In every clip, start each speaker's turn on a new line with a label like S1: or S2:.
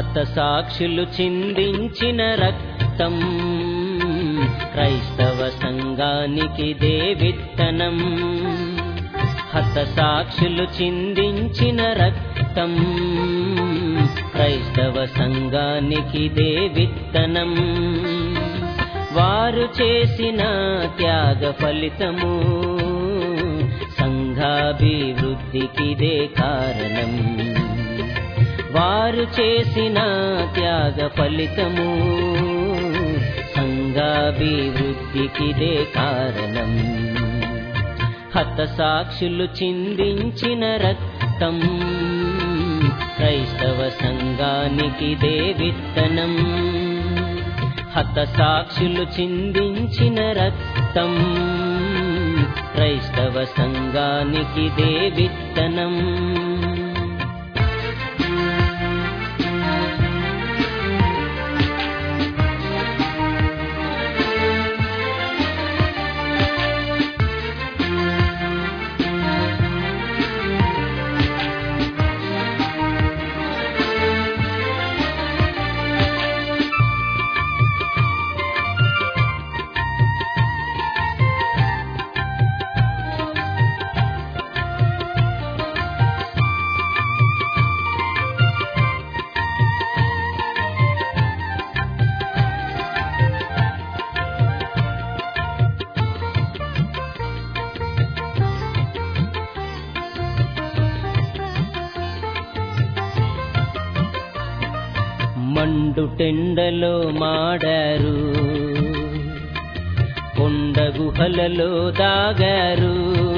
S1: హత సాక్షులు చిందించిన రక్తం క్రైస్తవ సంఘానికి దే విత్తనం హత సాక్షులు చిందించిన రక్తం క్రైస్తవ సంఘానికి దే విత్తనం వారు చేసిన త్యాగ ఫలితము సంఘాభివృద్ధికిదే కారణం వారు చేసిన త్యాగ ఫలితము సంఘాభివృద్ధికిదే కారణం హత సాక్షులు చిందించిన రక్తం క్రైస్తవ సంఘానికిదే విత్తనం హత సాక్షులు చిందించిన రక్తం క్రైస్తవ సంఘానికిదే విత్తనం మండుటెండలో మాడారు కొండ గుహలలో దాగారు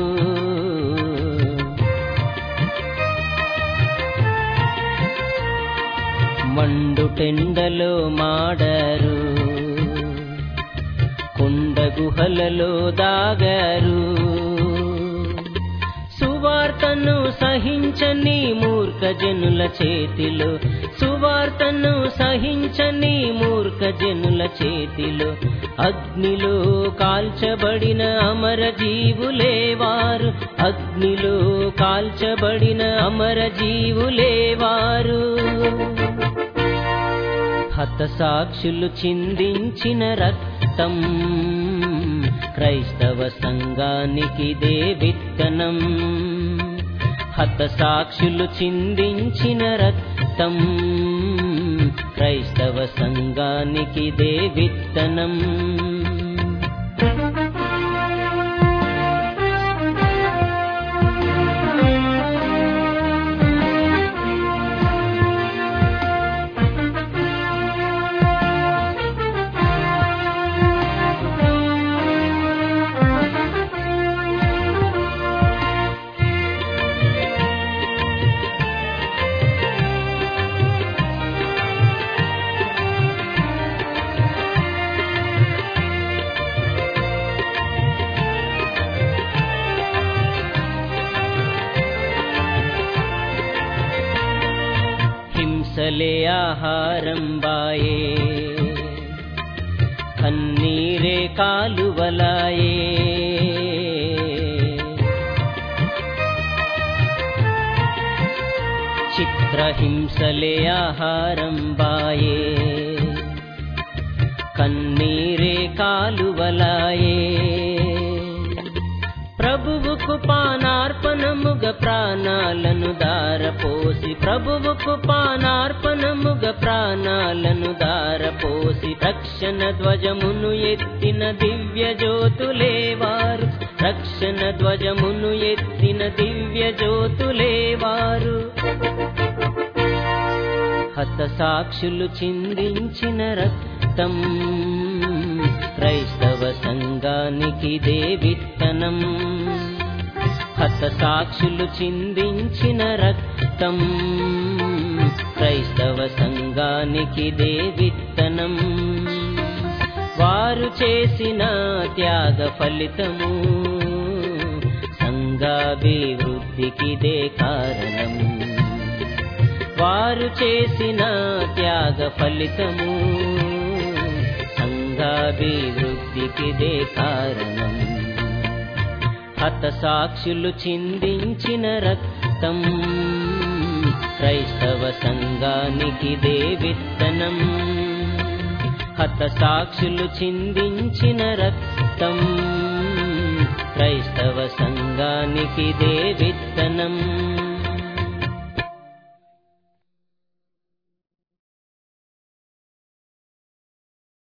S1: మండుటెండలో మాడారు కొండ గుహలలో దాగారు సువార్తను సహించని మూర్ఖ జనుల చేతిలో సువార్తను సహించని మూర్ఖ జనుల చేతిలో అగ్నిలో కాల్చబడిన అమర జీవులేవారు అగ్నిలో కాల్చబడిన అమర జీవులేవారు హత సాక్షులు చిందించిన రక్తం క్రైస్తవ సంఘానికిదే విత్తనం హత సాక్షులు చిందించిన రక్తం క్రైస్తవ సంఘానికిదే విత్తనం హింసలే ఆహారం బాయే కన్నీరే కాలువలాయే చిత్రహింసలే ఆహారం బాయే కన్నీరే కాలువలాయే ప్రభువుకు పానార్పణముగ ప్రాణాలను దారపోసి ప్రభువుకు పానార్పణముగ ప్రాణాలను దారపోసి రక్షణ ధ్వజమును ఎత్తిన దివ్య జ్యోతులేవారు రక్షణ ధ్వజమును ఎత్తిన దివ్య జ్యోతులేవారు హత సాక్షులు చిందించిన రక్తం క్రైస్తవ సంఘానికిదే విత్తనం హత సాక్షులు చిందించిన రక్తం క్రైస్తవ సంఘానికిదే విత్తనం వారు చేసిన త్యాగ ఫలితము సంఘాభివృద్ధికిదే కారణం వారు చేసిన త్యాగ ఫలితము సంఘాభివృద్ధికిదే కారణం హత సాక్షులు చిందించిన రక్తం క్రైస్తవ సంఘానికిదే విత్తనం హత సాక్షులు చిందించిన రక్తం క్రైస్తవ సంఘానికిదే విత్తనం